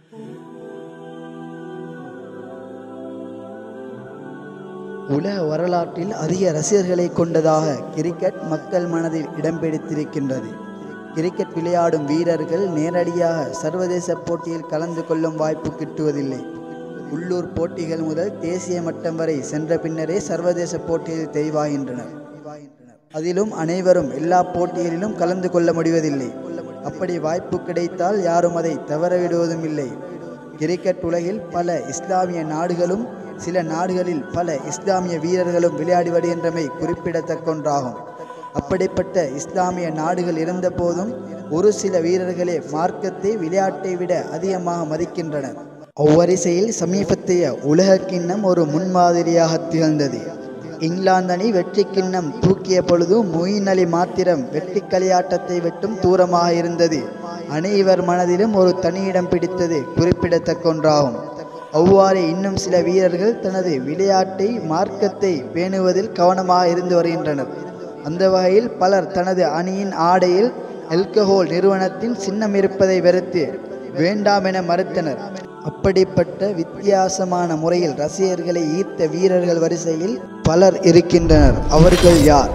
உலக வரலாற்றில் அதிக ரசிகர்களை கொண்டதாக கிரிக்கெட் மக்கள் மனதில் இடம் பிடித்திருக்கின்றது கிரிக்கெட் விளையாடும் வீரர்கள் நேரடியாக சர்வதேச போட்டியில் கலந்து கொள்ளும் வாய்ப்பு கிட்டுவதில்லை உள்ளூர் போட்டிகள் முதல் தேசிய மட்டம் வரை சென்ற பின்னரே சர்வதேச போட்டியில் தெரிவாகின்றனர் அதிலும் அனைவரும் எல்லா போட்டிகளிலும் கலந்து கொள்ள முடிவதில்லை அப்படி வாய்ப்பு கிடைத்தால் யாரும் அதை தவறவிடுவதும் இல்லை கிரிக்கெட் உலகில் பல இஸ்லாமிய நாடுகளும் சில நாடுகளில் பல இஸ்லாமிய வீரர்களும் விளையாடி வருகின்றமை குறிப்பிடத்தக்கொன்றாகும் அப்படிப்பட்ட இஸ்லாமிய நாடுகள் இருந்தபோதும் ஒரு சில வீரர்களே மார்க்கத்தை விளையாட்டை விட அதிகமாக மதிக்கின்றனர் அவ்வரிசையில் சமீபத்திய உலக கிண்ணம் ஒரு முன்மாதிரியாக திகழ்ந்தது இங்கிலாந்து அணி வெற்றி கிண்ணம் தூக்கிய பொழுது மொயின் அலி மாத்திரம் வெற்றி களியாட்டத்தை விட்டும் தூரமாக இருந்தது அனைவர் மனதிலும் ஒரு தனியிடம் பிடித்தது குறிப்பிடத்தக்கொன்றாகும் அவ்வாறே இன்னும் சில வீரர்கள் தனது விளையாட்டை மார்க்கத்தை பேணுவதில் கவனமாக இருந்து வருகின்றனர் அந்த வகையில் பலர் தனது அணியின் ஆடையில் எல்கஹோல் நிறுவனத்தின் சின்னம் இருப்பதை வெறுத்து வேண்டாம் என மறுத்தனர் அப்படிப்பட்ட வித்தியாசமான முறையில் ரசிகர்களை ஈர்த்த வீரர்கள் வரிசையில் பலர் இருக்கின்றனர் அவர்கள் யார்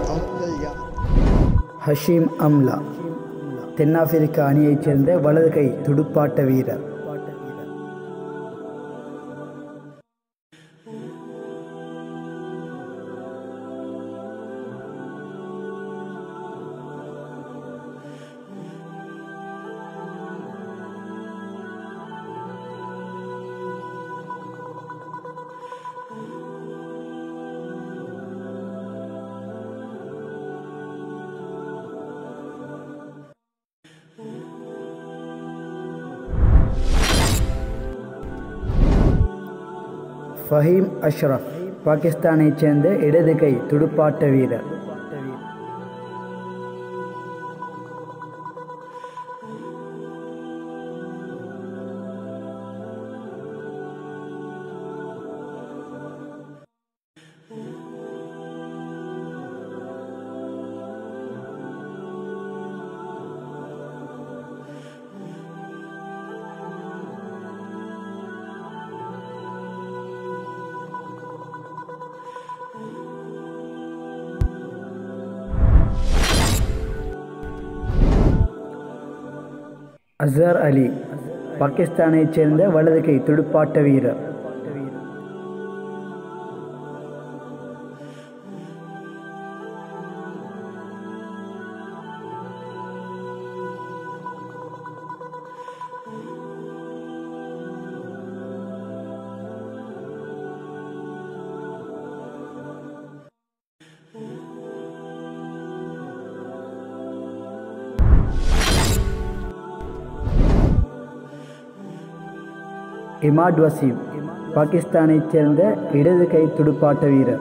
ஹஷீம் அம்லா தென்னாப்பிரிக்க அணியைச் சேர்ந்த வலது கை துடுப்பாட்ட வீரர் ஃபஹீம் அஷ்ரஃப் பாகிஸ்தானைச் சேர்ந்த இடது கை துடுப்பாட்ட வீரர் அசர் அலி பாகிஸ்தானைச் சேர்ந்த வலது கை துடுப்பாட்ட வீரர் இமாட் வசீம் பாகிஸ்தானைச் சேர்ந்த இடது கை துடுப்பாட்ட வீரர்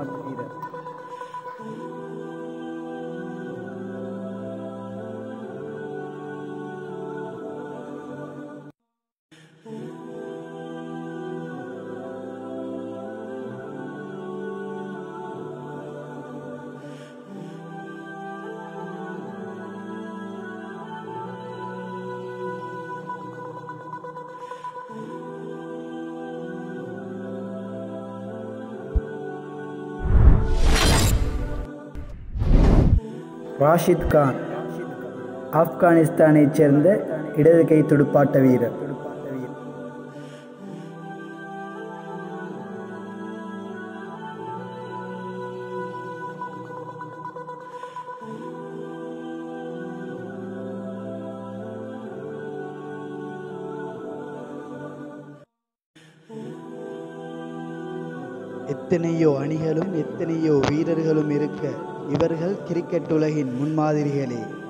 ராஷித் கான் ஆப்கானிஸ்தானைச் சேர்ந்த இடது கை துடுப்பாட்ட வீரர் எத்தனையோ அணிகளும் எத்தனையோ வீரர்களும் இருக்க இவர்கள் கிரிக்கெட் உலகின் முன்மாதிரிகளே